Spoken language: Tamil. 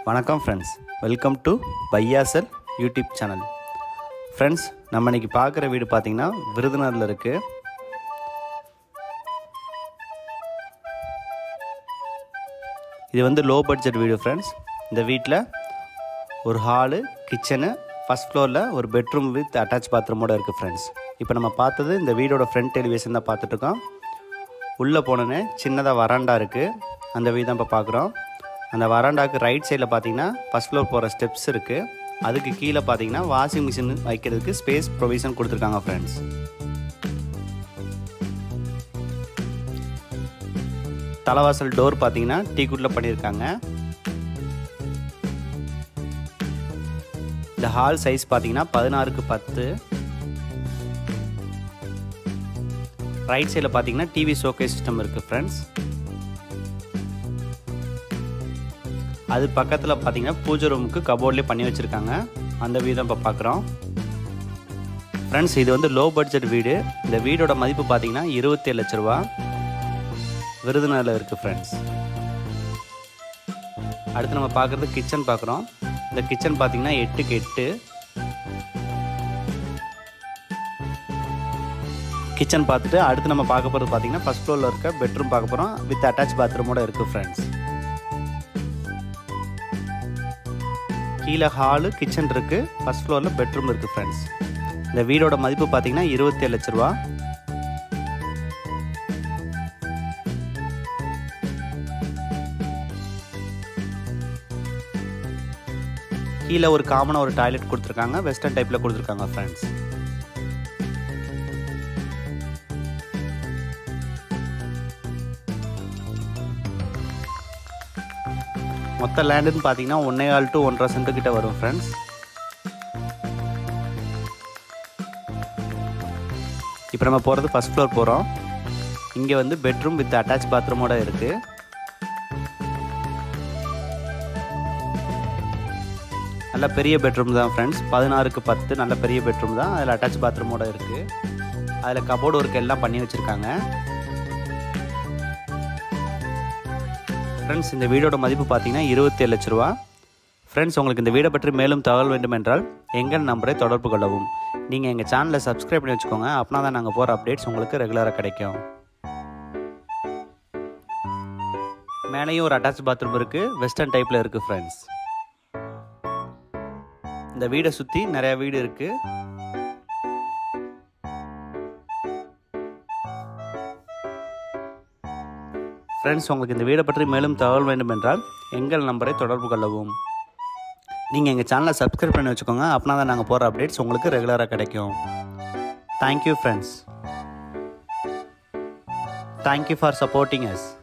வணக்கம் ஃப்ரெண்ட்ஸ் வெல்கம் டு பையாசல் யூடியூப் சேனல் ஃப்ரெண்ட்ஸ் நம்ம இன்னைக்கு பார்க்குற வீடு பார்த்தீங்கன்னா விருதுநகரில் இருக்குது இது வந்து லோ பட்ஜெட் வீடு ஃப்ரெண்ட்ஸ் இந்த வீட்டில் ஒரு ஹாலு கிச்சனு ஃபஸ்ட் ஃப்ளோரில் ஒரு பெட்ரூம் வித் அட்டாச் பாத்ரூமோட இருக்குது ஃப்ரெண்ட்ஸ் இப்போ நம்ம பார்த்தது இந்த வீடோட ஃப்ரண்ட் எலிவேஷன் தான் பார்த்துட்ருக்கோம் உள்ளே போனோன்னே சின்னதாக வராண்டா இருக்குது அந்த வீடு தான் இப்போ பார்க்குறோம் அந்த வராண்டாக்கு ரைட் சைடில் பார்த்தீங்கன்னா ஃபஸ்ட் ஃப்ளோர் போகிற ஸ்டெப்ஸ் இருக்குது அதுக்கு கீழே பார்த்தீங்கன்னா வாஷிங் மிஷின் வைக்கிறதுக்கு ஸ்பேஸ் ப்ரொவிஷன் கொடுத்துருக்காங்க ஃப்ரெண்ட்ஸ் தலைவாசல் டோர் பார்த்தீங்கன்னா டீக்குட்டில் பண்ணியிருக்காங்க இந்த ஹால் சைஸ் பார்த்தீங்கன்னா பதினாறுக்கு பத்து ரைட் சைடில் பார்த்தீங்கன்னா டிவி ஷோகே சிஸ்டம் இருக்குது ஃப்ரெண்ட்ஸ் அது பக்கத்தில் பார்த்தீங்கன்னா பூஜை ரூமுக்கு கபோர்ட்லேயே பண்ணி வச்சுருக்காங்க அந்த வீதம் இப்போ பார்க்குறோம் ஃப்ரெண்ட்ஸ் இது வந்து லோ பட்ஜெட் வீடு இந்த வீடோட மதிப்பு பார்த்தீங்கன்னா இருபத்தேழு லட்ச ரூபா விருதுநகரில் இருக்குது ஃப்ரெண்ட்ஸ் அடுத்து நம்ம பார்க்குறது கிச்சன் பார்க்குறோம் இந்த கிச்சன் பார்த்தீங்கன்னா எட்டுக்கு எட்டு கிச்சன் பார்த்துட்டு அடுத்து நம்ம பார்க்க போகிறது பார்த்தீங்கன்னா ஃபஸ்ட் ஃப்ளோரில் இருக்க பெட்ரூம் பார்க்க போகிறோம் வித் அட்டாச் பாத்ரூமோட இருக்குது ஃப்ரெண்ட்ஸ் கீழே ஹாலு கிச்சன் இருக்குது ஃபஸ்ட் ஃப்ளோரில் பெட்ரூம் இருக்குது ஃப்ரெண்ட்ஸ் இந்த வீடோட மதிப்பு பார்த்தீங்கன்னா இருபத்தேழு லட்ச ரூபா கீழே ஒரு காமனாக ஒரு டாய்லெட் கொடுத்துருக்காங்க வெஸ்டர்ன் டைப்பில் கொடுத்துருக்காங்க ஃப்ரெண்ட்ஸ் மொத்த லேண்டுன்னு பார்த்தீங்கன்னா ஒன்றே கால் டு ஒன்றரை சென்ட் கிட்ட வரும் ஃப்ரெண்ட்ஸ் இப்போ நம்ம போகிறது ஃபஸ்ட் ஃப்ளோர் போகிறோம் இங்கே வந்து பெட்ரூம் வித் அட்டாச் பாத்ரூமோட இருக்குது நல்ல பெரிய பெட்ரூம் தான் ஃப்ரெண்ட்ஸ் பதினாறுக்கு பத்து நல்ல பெரிய பெட்ரூம் தான் அதில் அட்டாச் பாத்ரூமோட இருக்குது அதில் கபோர்டு ஒர்க் எல்லாம் பண்ணி வச்சுருக்காங்க ஃப்ரெண்ட்ஸ் இந்த வீடோட மதிப்பு பார்த்தீங்கன்னா இருபத்தேழு லட்ச ரூபா ஃப்ரெண்ட்ஸ் உங்களுக்கு இந்த வீடை பற்றி மேலும் தகவல் வேண்டும் என்றால் எங்கள் நம்பரை தொடர்பு கொள்ளவும் நீங்கள் எங்கள் சேனலை சப்ஸ்கிரைப் பண்ணி வச்சுக்கோங்க அப்படின்னா தான் நாங்கள் போகிற அப்டேட்ஸ் உங்களுக்கு ரெகுலராக கிடைக்கும் மேலேயும் ஒரு அட்டாச் பாத்ரூம் இருக்குது வெஸ்டர்ன் டைப்பில் இருக்குது ஃப்ரெண்ட்ஸ் இந்த வீடை சுற்றி நிறையா வீடு இருக்குது ஃப்ரெண்ட்ஸ் உங்களுக்கு இந்த வீடை பற்றி மேலும் தகவல் வேண்டும் என்றால் எங்கள் நம்பரை தொடர்பு கொள்ளவும் நீங்கள் எங்கள் சேனலை சப்ஸ்கிரைப் பண்ணி வச்சுக்கோங்க அப்படின்னா தான் நாங்கள் போகிற அப்டேட்ஸ் உங்களுக்கு ரெகுலராக கிடைக்கும் thank you friends thank you for supporting as